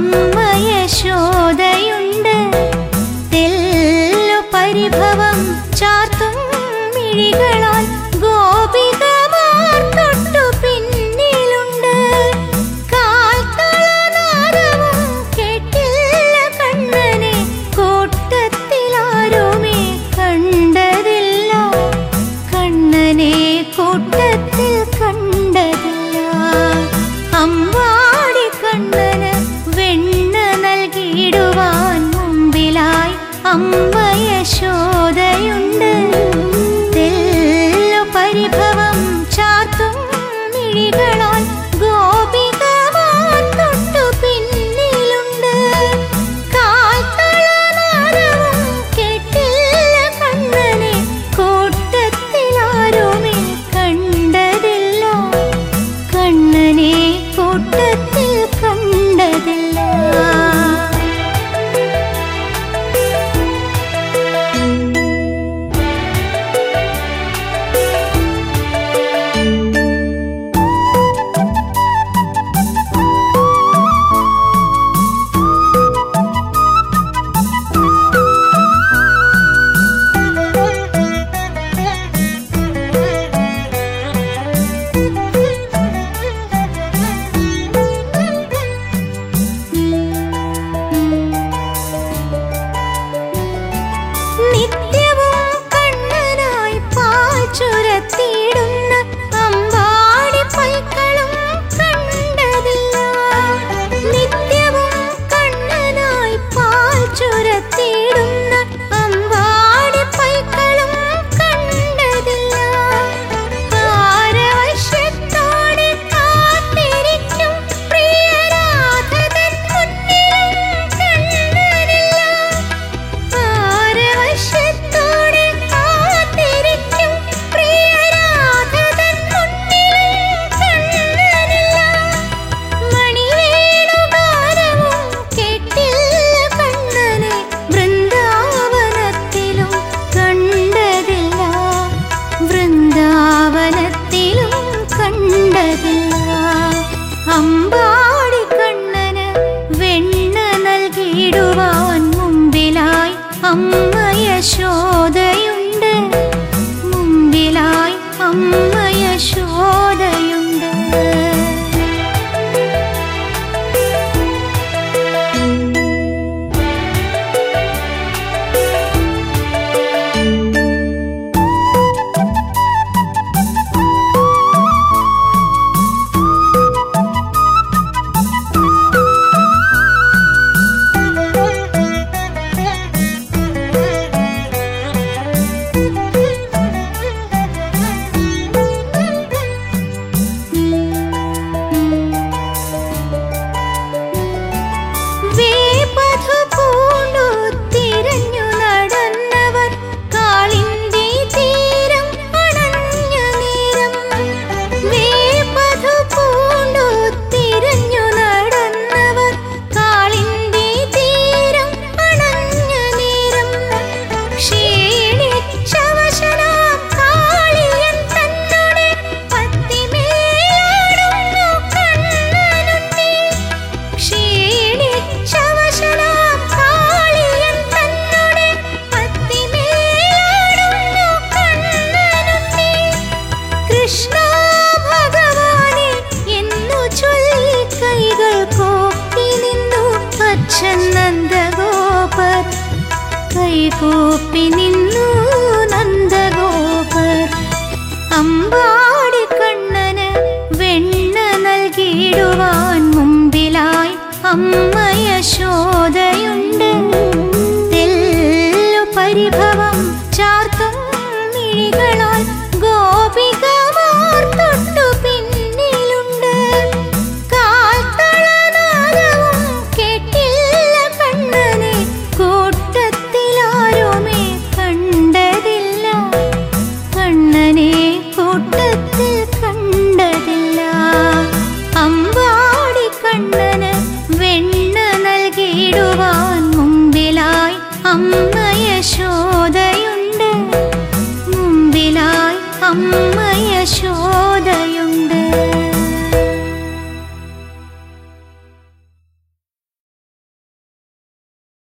അമ്മ യശോദയുണ്ട് തെല്ലു പരിഭവം ചാർത്തും മിഴികളാൽ ഗോപികമാർ തൊട്ടു പിന്നിലുണ്ട് കാൽത്തളനാദവും കേട്ടില്ല കണ്ണനെ കൂട്ടത്തിലാരുമേ കണ്ടതില്ല കണ്ണനെ കൂട്ടത്തിൽ കണ്ടതില്ല അമ്പാടി കണ്ണന് വെണ്ണ നൽകിയിടുവാൻ മുമ്പിലായി അമ്മ യശോദയുണ്ട് തെല്ലു പരിഭവം ചാർത്തും മിഴികളാൽ ഗോപികമാർ തൊട്ടു പിന്നിലുണ്ട് കാൽത്തളനാദവും കേട്ടില്ല കണ്ണനെ കൂട്ടത്തിലാരുമേ കണ്ടതില്ല കണ്ണനെ കൂട്ടത്തിൽ കണ്ടതില്ല നിത്യവും കണ്ണനായി പാച്ചുരത്തിയിടുന്ന അമ്പാടി പൈക്കളും കണ്ടതില്ല നിത്യവും കണ്ണനായി പാച്ചുരത്തിയിടുന്ന അമ്പാടി പൈക്കളും കണ്ടതില്ല ആരവശ്യത്തോടെ കാത്തിരിക്കും പ്രിയരാധതൻ മുന്നിലും കണ്ണനില്ല ആരവശ്യത്തോടെ കാത്തിരിക്കും പ്രിയരാധതൻ മുന്നിലും കണ്ണനില്ല മണിവേണുഗാനവും കേട്ടില്ല കണ്ണനെ വൃന്ദാവനത്തിലും കണ്ടതില്ല വൃന്ദാവനത്തിലും കണ്ടതില്ല അമ്പാടി കണ്ണന് വെണ്ണ നൽകിയിടുവാൻ മുമ്പിലായി അമ്മ യശോദയുണ്ട് മുമ്പിലായി അമ്മ യശോദയുണ്ട് വേപഥു പൂണ്ടു തിരഞ്ഞു നടന്നവർ കാളിന്തി തീരം അണഞ്ഞ നേരം വേപഥു പൂണ്ടു തിരഞ്ഞു നടന്നവർ കാളിന്തി തീരം അണഞ്ഞ നേരം ക്ഷീണിച്ചവശനാം കാളിയൻ തന്നുടെ പത്തിമേലാടുന്നു കണ്ണനുണ്ണി ക്ഷീണിച്ചവശനാം കാളിയൻ തന്നുടെ പത്തിമേലാടുന്നു കണ്ണനുണ്ണി കൃഷ്ണ ഭഗവാനെ എന്നു ചൊല്ലി കൈകൾ കോപ്പി നിന്നു അച്ഛൻ നന്ദഗോപർ കൈകൂപ്പി നിന്നു നന്ദഗോപർ അമ്പാടി കണ്ണന് വെണ്ണ നൽകിയിടുവാൻ മുമ്പിലായി അമ്മ യശോദയുണ്ട് തെല്ലു പരിഭവം ചാർത്തും മിഴികളാൽ ഗോപികമാർ തൊട്ടു പിന്നിലുണ്ട് കാൽത്തളനാദവും കേട്ടില്ല കണ്ണനെ കൂട്ടത്തിലാരുമേ കണ്ടതില്ല കണ്ണനെ കൂട്ടത്തിൽ കണ്ടതില്ല അമ്പാടി കണ്ണന് വെണ്ണ നൽകിയിടുവാൻ മുമ്പിലായി അമ്മ യശോദയുണ്ട് മുമ്പിലായി അമ്മ യശോദ